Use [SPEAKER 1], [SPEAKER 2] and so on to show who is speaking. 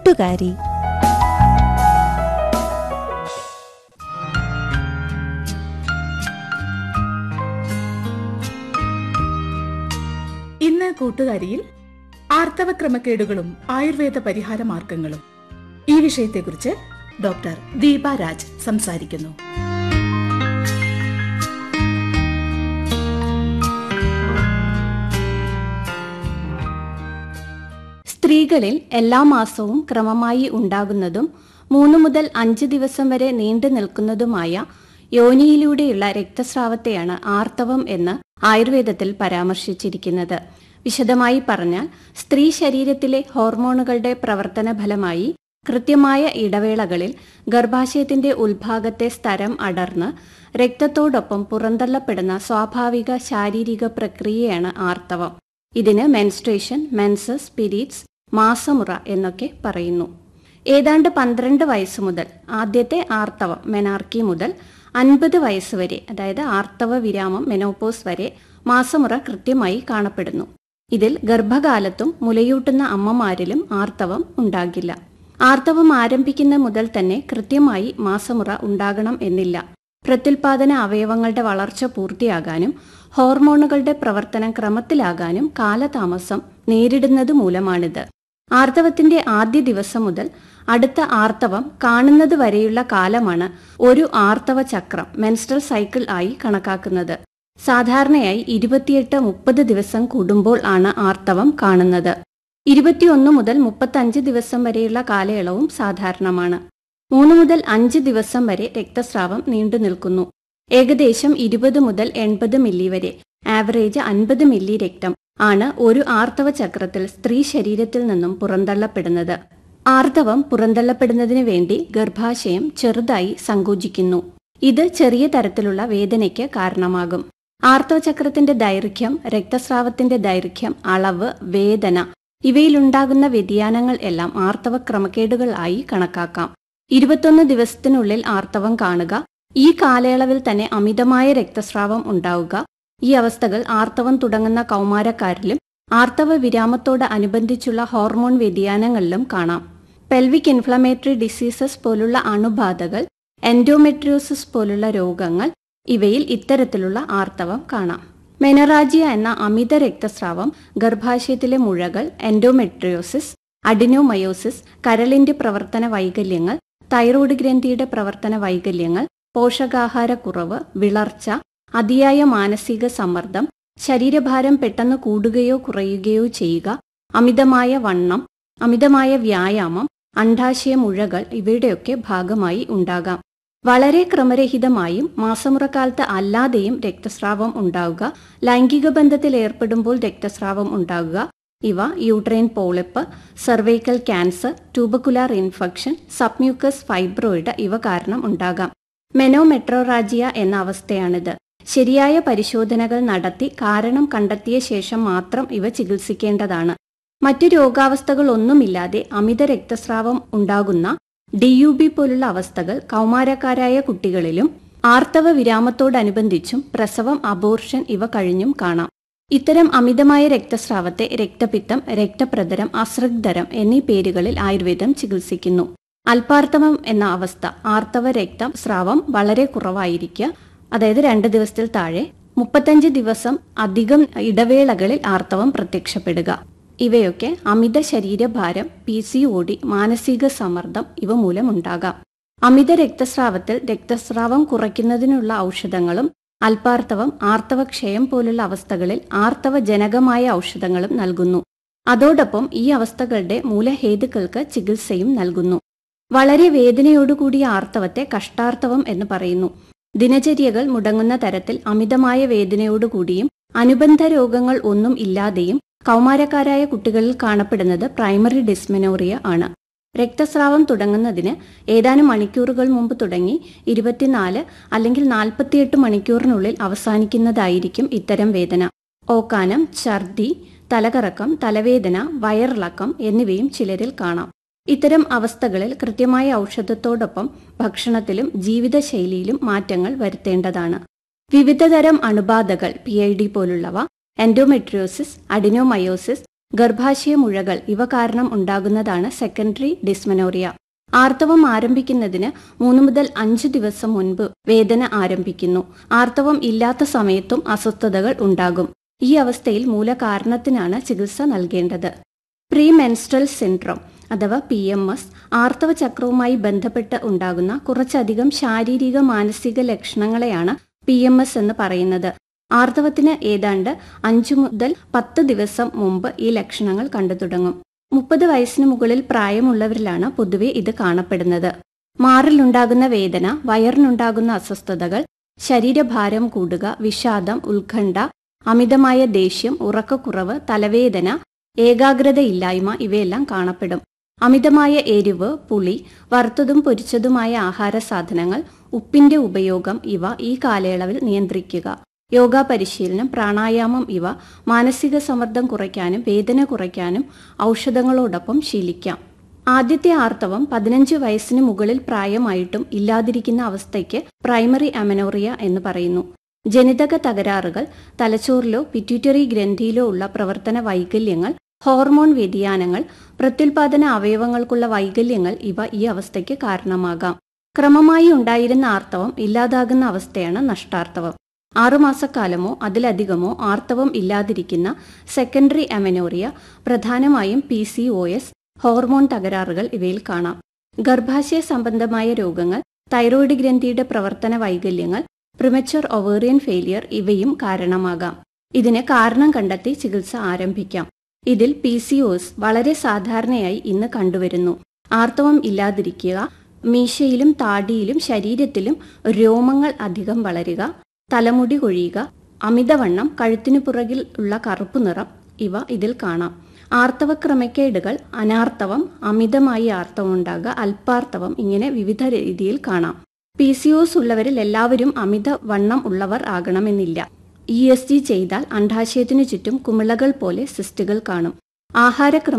[SPEAKER 1] കൂട്ടുകാരി
[SPEAKER 2] ഇന്ന് കൂട്ടുകാരിയിൽ ആർത്തവ ക്രമക്കേടുകളും ആയുർവേദ പരിഹാര മാർഗങ്ങളും ഈ വിഷയത്തെക്കുറിച്ച് ഡോക്ടർ ദീപ രാജ് സംസാരിക്കുന്നു
[SPEAKER 3] സ്ത്രീകളിൽ എല്ലാ മാസവും ക്രമമായി ഉണ്ടാകുന്നതും മൂന്ന് മുതൽ അഞ്ച് ദിവസം വരെ നീണ്ടു നിൽക്കുന്നതുമായ യോനിയിലൂടെയുള്ള രക്തസ്രാവത്തെയാണ് ആർത്തവം എന്ന് ആയുർവേദത്തിൽ പരാമർശിച്ചിരിക്കുന്നത് വിശദമായി പറഞ്ഞാൽ സ്ത്രീ ശരീരത്തിലെ ഹോർമോണുകളുടെ പ്രവർത്തന ഫലമായി കൃത്യമായ ഇടവേളകളിൽ ഗർഭാശയത്തിന്റെ ഉൾഭാഗത്തെ സ്തരം അടർന്ന് രക്തത്തോടൊപ്പം പുറന്തള്ളപ്പെടുന്ന സ്വാഭാവിക ശാരീരിക പ്രക്രിയയാണ് ആർത്തവം ഇതിന് മെൻസ്ട്രേഷൻ മെൻസസ് പീരീഡ്സ് മാസമുറ എന്നൊക്കെ പറയുന്നു ഏതാണ്ട് പന്ത്രണ്ട് വയസ്സ് മുതൽ ആദ്യത്തെ ആർത്തവം മെനാർക്കി മുതൽ അൻപത് വയസ്സ് വരെ അതായത് ആർത്തവ വിരാമം മെനോപോസ് വരെ മാസമുറ കൃത്യമായി കാണപ്പെടുന്നു ഇതിൽ ഗർഭകാലത്തും മുലയൂട്ടുന്ന അമ്മമാരിലും ആർത്തവം ഉണ്ടാകില്ല ആർത്തവം ആരംഭിക്കുന്ന മുതൽ തന്നെ കൃത്യമായി മാസമുറ ഉണ്ടാകണം എന്നില്ല പ്രത്യുൽപാദന അവയവങ്ങളുടെ വളർച്ച പൂർത്തിയാകാനും ഹോർമോണുകളുടെ പ്രവർത്തനം ക്രമത്തിലാകാനും കാലതാമസം നേരിടുന്നത് മൂലമാണിത് ആർത്തവത്തിന്റെ ആദ്യ ദിവസം മുതൽ അടുത്ത ആർത്തവം കാണുന്നത് വരെയുള്ള കാലമാണ് ഒരു ആർത്തവ ചക്രം മെൻസ്ട്രൽ സൈക്കിൾ ആയി കണക്കാക്കുന്നത് സാധാരണയായി ഇരുപത്തിയെട്ട് മുപ്പത് ദിവസം കൂടുമ്പോൾ ആണ് ആർത്തവം കാണുന്നത് ഇരുപത്തിയൊന്ന് മുതൽ മുപ്പത്തഞ്ച് ദിവസം വരെയുള്ള കാലയളവും സാധാരണമാണ് മൂന്ന് മുതൽ അഞ്ച് ദിവസം വരെ രക്തസ്രാവം നീണ്ടു നിൽക്കുന്നു ഏകദേശം ഇരുപത് മുതൽ എൺപത് മില്ലി വരെ ആവറേജ് അൻപത് മില്ലി രക്തം ആണ് ഒരു ആർത്തവ ചക്രത്തിൽ സ്ത്രീ ശരീരത്തിൽ നിന്നും പുറന്തള്ളപ്പെടുന്നത് ആർത്തവം പുറന്തള്ളപ്പെടുന്നതിന് വേണ്ടി ഗർഭാശയം ചെറുതായി സങ്കോചിക്കുന്നു ഇത് ചെറിയ തരത്തിലുള്ള വേദനയ്ക്ക് കാരണമാകും ആർത്തവ ചക്രത്തിന്റെ ദൈർഘ്യം രക്തസ്രാവത്തിന്റെ ദൈർഘ്യം അളവ് വേദന ഇവയിലുണ്ടാകുന്ന വ്യതിയാനങ്ങൾ എല്ലാം ആർത്തവ ക്രമക്കേടുകൾ ആയി കണക്കാക്കാം ഇരുപത്തൊന്ന് ദിവസത്തിനുള്ളിൽ ആർത്തവം കാണുക ഈ കാലയളവിൽ തന്നെ അമിതമായ രക്തസ്രാവം ഉണ്ടാവുക ഈ അവസ്ഥകൾ ആർത്തവം തുടങ്ങുന്ന കൗമാരക്കാരിലും ആർത്തവ വിരാമത്തോട് അനുബന്ധിച്ചുള്ള ഹോർമോൺ വ്യതിയാനങ്ങളിലും കാണാം പെൽവിക് ഇൻഫ്ലമേറ്ററി ഡിസീസസ് പോലുള്ള അണുബാധകൾ എൻഡോമെട്രിയോസിസ് പോലുള്ള രോഗങ്ങൾ ഇവയിൽ ഇത്തരത്തിലുള്ള ആർത്തവം കാണാം മെനറാജിയ എന്ന അമിത രക്തസ്രാവം ഗർഭാശയത്തിലെ മുഴകൾ എൻഡോമെട്രിയോസിസ് അഡിനോമയോസിസ് കരളിന്റെ പ്രവർത്തന വൈകല്യങ്ങൾ തൈറോയ്ഡ് ഗ്രന്ഥിയുടെ പ്രവർത്തന വൈകല്യങ്ങൾ പോഷകാഹാരക്കുറവ് വിളർച്ച അതിയായ മാനസിക സമ്മർദ്ദം ശരീരഭാരം പെട്ടെന്ന് കൂടുകയോ കുറയുകയോ ചെയ്യുക അമിതമായ വണ്ണം അമിതമായ വ്യായാമം അണ്ഡാശയ മുഴകൾ ഇവയുടെയൊക്കെ ഭാഗമായി ഉണ്ടാകാം വളരെ ക്രമരഹിതമായും മാസമുറക്കാലത്ത് അല്ലാതെയും രക്തസ്രാവം ഉണ്ടാവുക ലൈംഗിക ബന്ധത്തിൽ ഏർപ്പെടുമ്പോൾ രക്തസ്രാവം ഉണ്ടാവുക ഇവ uterine polyp cervical cancer tubercular infection submucous fibroid ഇവ കാരണം ഉണ്ടാകാം മെനോമെട്രോറാജിയ എന്ന അവസ്ഥയാണിത് ശരിയായ പരിശോധനകൾ നടത്തി കാരണം കണ്ടെത്തിയ ശേഷം മാത്രം ഇവ ചികിത്സിക്കേണ്ടതാണ് മറ്റു രോഗാവസ്ഥകളൊന്നുമില്ലാതെ അമിത രക്തസ്രാവം ഉണ്ടാകുന്ന ഡി യു ബി പോലുള്ള അവസ്ഥകൾ കൗമാരക്കാരായ കുട്ടികളിലും ആർത്തവ വിരാമത്തോടനുബന്ധിച്ചും പ്രസവം അബോർഷൻ ഇവ കഴിഞ്ഞും കാണാം ഇത്തരം അമിതമായ രക്തസ്രാവത്തെ രക്തപിത്തം രക്തപ്രതരം അശ്രദ്ധരം എന്നീ പേരുകളിൽ ആയുർവേദം ചികിത്സിക്കുന്നു അല്പാർത്തവം എന്ന അവസ്ഥ ആർത്തവ രക്തം സ്രാവം വളരെ കുറവായിരിക്കുക അതായത് രണ്ട് ദിവസത്തിൽ താഴെ മുപ്പത്തഞ്ച് ദിവസം അധികം ഇടവേളകളിൽ ആർത്തവം പ്രത്യക്ഷപ്പെടുക ഇവയൊക്കെ അമിത ശരീരഭാരം പി സി ഒ ഡി മാനസിക സമ്മർദ്ദം ഇവ മൂലമുണ്ടാകാം അമിത രക്തസ്രാവത്തിൽ രക്തസ്രാവം കുറയ്ക്കുന്നതിനുള്ള ഔഷധങ്ങളും അല്പാർത്തവം ആർത്തവക്ഷയം പോലുള്ള അവസ്ഥകളിൽ ആർത്തവജനകമായ ഔഷധങ്ങളും നൽകുന്നു അതോടൊപ്പം ഈ അവസ്ഥകളുടെ മൂലഹേതുക്കൾക്ക് ചികിത്സയും നൽകുന്നു വളരെ വേദനയോടുകൂടിയ ആർത്തവത്തെ കഷ്ടാർത്തവം എന്ന് പറയുന്നു ദിനചര്യകൾ മുടങ്ങുന്ന തരത്തിൽ അമിതമായ വേദനയോടുകൂടിയും അനുബന്ധ രോഗങ്ങൾ ഒന്നും ഇല്ലാതെയും കൗമാരക്കാരായ കുട്ടികളിൽ കാണപ്പെടുന്നത് പ്രൈമറി ഡിസ്മെനോറിയ ആണ് രക്തസ്രാവം തുടങ്ങുന്നതിന് ഏതാനും മണിക്കൂറുകൾ മുമ്പ് തുടങ്ങി ഇരുപത്തിനാല് അല്ലെങ്കിൽ നാൽപ്പത്തിയെട്ട് മണിക്കൂറിനുള്ളിൽ അവസാനിക്കുന്നതായിരിക്കും ഇത്തരം വേദന ഓക്കാനം ഛർദി തലകറക്കം തലവേദന വയറിളക്കം എന്നിവയും ചിലരിൽ കാണാം ഇത്തരം അവസ്ഥകളിൽ കൃത്യമായ ഔഷധത്തോടൊപ്പം ഭക്ഷണത്തിലും ജീവിതശൈലിയിലും മാറ്റങ്ങൾ വരുത്തേണ്ടതാണ് വിവിധതരം അണുബാധകൾ പി ഐ ഡി പോലുള്ളവ എൻഡോമെട്രിയോസിസ് അഡിനോമയോസിസ് ഗർഭാശയ മുഴകൾ ഇവ കാരണം ഉണ്ടാകുന്നതാണ് സെക്കൻഡറി ഡിസ്മനോറിയ ആർത്തവം ആരംഭിക്കുന്നതിന് മൂന്ന് മുതൽ അഞ്ച് ദിവസം മുൻപ് വേദന ആരംഭിക്കുന്നു ആർത്തവം ഇല്ലാത്ത സമയത്തും അസ്വസ്ഥതകൾ ഉണ്ടാകും ഈ അവസ്ഥയിൽ മൂലകാരണത്തിനാണ് ചികിത്സ നൽകേണ്ടത് പ്രീ മെൻസ്ട്രൽ സിൻഡ്രോം അഥവാ പി എം എസ് ആർത്തവ ചക്രവുമായി ബന്ധപ്പെട്ട് ഉണ്ടാകുന്ന കുറച്ചധികം ശാരീരിക മാനസിക ലക്ഷണങ്ങളെയാണ് പി എം എസ് എന്ന് പറയുന്നത് ആർത്തവത്തിന് ഏതാണ്ട് അഞ്ചു മുതൽ പത്ത് ദിവസം മുമ്പ് ഈ ലക്ഷണങ്ങൾ കണ്ടു തുടങ്ങും മുപ്പത് വയസ്സിന് മുകളിൽ പ്രായമുള്ളവരിലാണ് പൊതുവെ ഇത് കാണപ്പെടുന്നത് മാറിലുണ്ടാകുന്ന വേദന വയറിനുണ്ടാകുന്ന അസ്വസ്ഥതകൾ ശരീരഭാരം കൂടുക വിഷാദം ഉത്കണ്ഠ അമിതമായ ദേഷ്യം ഉറക്കക്കുറവ് തലവേദന ഏകാഗ്രതയില്ലായ്മ ഇവയെല്ലാം കാണപ്പെടും അമിതമായ എരിവ് പുളി വറുത്തതും പൊരിച്ചതുമായ ആഹാര സാധനങ്ങൾ ഉപ്പിന്റെ ഉപയോഗം ഇവ ഈ കാലയളവിൽ നിയന്ത്രിക്കുക യോഗ പരിശീലനം പ്രാണായാമം ഇവ മാനസിക സമ്മർദ്ദം കുറയ്ക്കാനും വേദന കുറയ്ക്കാനും ഔഷധങ്ങളോടൊപ്പം ശീലിക്കാം ആദ്യത്തെ ആർത്തവം പതിനഞ്ച് വയസ്സിന് മുകളിൽ പ്രായമായിട്ടും ഇല്ലാതിരിക്കുന്ന അവസ്ഥയ്ക്ക് പ്രൈമറി അമനോറിയ എന്ന് പറയുന്നു ജനിതക തകരാറുകൾ തലച്ചോറിലോ പിറ്റ്യൂട്ടറി ഗ്രന്ഥിയിലോ ഉള്ള പ്രവർത്തന വൈകല്യങ്ങൾ ഹോർമോൺ വ്യതിയാനങ്ങൾ പ്രത്യുൽപാദന അവയവങ്ങൾക്കുള്ള വൈകല്യങ്ങൾ ഇവ ഈ അവസ്ഥയ്ക്ക് കാരണമാകാം ക്രമമായി ഉണ്ടായിരുന്ന ആർത്തവം ഇല്ലാതാകുന്ന അവസ്ഥയാണ് നഷ്ടാർത്തവം ആറുമാസക്കാലമോ അതിലധികമോ ആർത്തവം ഇല്ലാതിരിക്കുന്ന സെക്കൻഡറി അമനോറിയ പ്രധാനമായും P C O S hormone തകരാറുകൾ ഇവയിൽ കാണാം ഗർഭാശയ സംബന്ധമായ രോഗങ്ങൾ തൈറോയിഡ് ഗ്രന്ഥിയുടെ പ്രവർത്തന വൈകല്യങ്ങൾ പ്രിമച്ചർ ഒവേറിയൻ ഫെയിലിയർ ഇവയും കാരണമാകാം ഇതിന് കാരണം കണ്ടെത്തി ചികിത്സ ആരംഭിക്കാം ഇതിൽ പി സി ഒസ് വളരെ സാധാരണയായി ഇന്ന് കണ്ടുവരുന്നു ആർത്തവം ഇല്ലാതിരിക്കുക മീശയിലും താടിയിലും ശരീരത്തിലും രോമങ്ങൾ അധികം വളരുക തലമുടി കൊഴിയുക അമിതവണ്ണം കഴുത്തിനു പുറകിൽ ഉള്ള കറുപ്പ് നിറം ഇവ ഇതിൽ കാണാം ആർത്തവ ക്രമക്കേടുകൾ അനാർത്തവം അമിതമായി ആർത്തവം ഉണ്ടാകുക അല്പാർത്തവം ഇങ്ങനെ വിവിധ രീതിയിൽ കാണാം പി സി ഒസ് ഉള്ളവരിൽ എല്ലാവരും അമിത വണ്ണം ഉള്ളവർ ആകണമെന്നില്ല ഇ എസ് ജി ചെയ്താൽ അണ്ഡാശയത്തിനു ചുറ്റും കുമിളകൾ പോലെ സിസ്റ്റുകൾ കാണും ആഹാരക്രമം